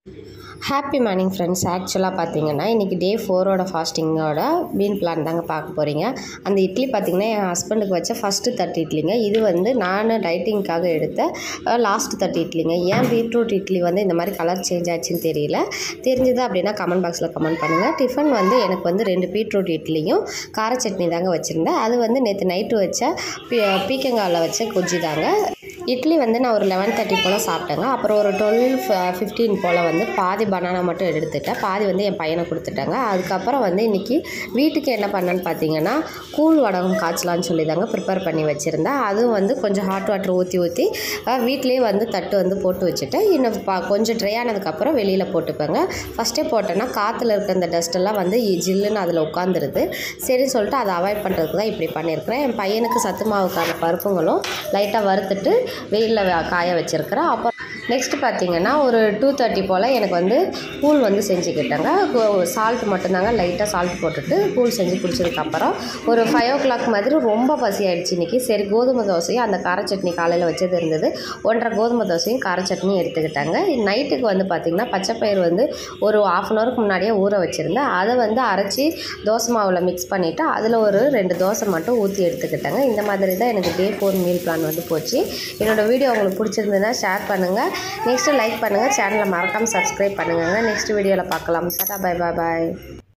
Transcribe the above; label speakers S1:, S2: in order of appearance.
S1: happy morning friends ஆக்சுவலாக பார்த்தீங்கன்னா இன்றைக்கி டே ஃபோரோட ஃபாஸ்டிங்கோட மீன் பிளான் தாங்க பார்க்க போகிறீங்க அந்த இட்லி பார்த்தீங்கன்னா என் ஹஸ்பண்டுக்கு வச்ச ஃபஸ்ட்டு தட்டு இட்லிங்க இது வந்து நான் டைட்டிங்க்காக எடுத்த லாஸ்ட் தட்டு இட்லிங்க ஏன் பீட்ரூட் இட்லி வந்து இந்த மாதிரி கலர் சேஞ்ச் ஆச்சுன்னு தெரியல தெரிஞ்சது அப்படின்னா கமெண்ட் பாக்ஸில் கமெண்ட் பண்ணுங்கள் டிஃபன் வந்து எனக்கு வந்து ரெண்டு பீட்ரூட் இட்லியும் கார சட்னி தாங்க வச்சுருந்தேன் அது வந்து நேற்று நைட்டு வச்ச பீ பீக்கங்காவில் வச்ச குஜ்ஜி தாங்க இட்லி வந்து நான் ஒரு லெவன் தேர்ட்டி போல் சாப்பிட்டேங்க அப்புறம் ஒரு டுவெல் ஃபிஃப்டீன் போல் வந்து பாதி பனானா மட்டும் எடுத்துட்டேன் பாதி வந்து என் பையனை கொடுத்துட்டாங்க அதுக்கப்புறம் வந்து இன்றைக்கி வீட்டுக்கு என்ன பண்ணேன்னு பார்த்தீங்கன்னா கூழ் வடகம் காய்ச்சலான்னு சொல்லி தாங்க ப்ரிப்பேர் பண்ணி வச்சுருந்தேன் அதுவும் வந்து கொஞ்சம் ஹாட் வாட்டர் ஊற்றி ஊற்றி வீட்லேயே வந்து தட்டு வந்து போட்டு வச்சுட்டேன் இன்னும் பா கொஞ்சம் ட்ரை ஆனதுக்கப்புறம் வெளியில் போட்டுப்பேங்க ஃபஸ்ட்டே போட்டேன்னா காற்றுல இருக்க அந்த டஸ்ட்டெல்லாம் வந்து ஜில்லுன்னு அதில் உட்காந்துருது சரின்னு சொல்லிட்டு அதை அவாய்ட் பண்ணுறதுக்கு தான் இப்படி பண்ணியிருக்கிறேன் என் பையனுக்கு சத்து மாவுக்கான பருப்புங்களும் லைட்டாக வறுத்துட்டு வெயிலில் காய வச்சுருக்கிறேன் அப்புறம் நெக்ஸ்ட்டு பார்த்தீங்கன்னா ஒரு டூ தேர்ட்டி போல் எனக்கு வந்து கூழ் வந்து செஞ்சுக்கிட்டேங்க சால்ட் மட்டும்தாங்க லைட்டாக சால்ட் போட்டுட்டு கூழ் செஞ்சு குடிச்சதுக்கப்புறம் ஒரு ஃபைவ் ஓ கிளாக் மாதிரி ரொம்ப பசி ஆயிடுச்சு இன்றைக்கி சரி கோதுமை தோசையும் அந்த கார சட்னி காலையில் வச்சது இருந்தது ஒன்றரை கோதுமை தோசையும் கார சட்னியும் எடுத்துக்கிட்டாங்க நைட்டுக்கு வந்து பார்த்திங்கன்னா பச்சைப்பயிர் வந்து ஒரு ஆஃப் அன் ஹவருக்கு முன்னாடியே ஊற வச்சுருந்தேன் அதை வந்து அரைச்சி தோசை மாவில் மிக்ஸ் பண்ணிவிட்டு அதில் ஒரு ரெண்டு தோசை மட்டும் ஊற்றி எடுத்துக்கிட்டாங்க இந்த மாதிரி தான் எனக்கு டே ஃபோர் மீல் பிளான் வந்து போச்சு என்னோடய வீடியோ உங்களுக்கு பிடிச்சிருந்ததுன்னா ஷேர் பண்ணுங்கள் நெக்ஸ்ட்டு லைக் பண்ணுங்கள் சேனலை மறக்காமல் சப்ஸ்கிரைப் பண்ணுங்கள் நெக்ஸ்ட் வீடியோவில் பார்க்கலாம் டாடா பை பாய் பாய்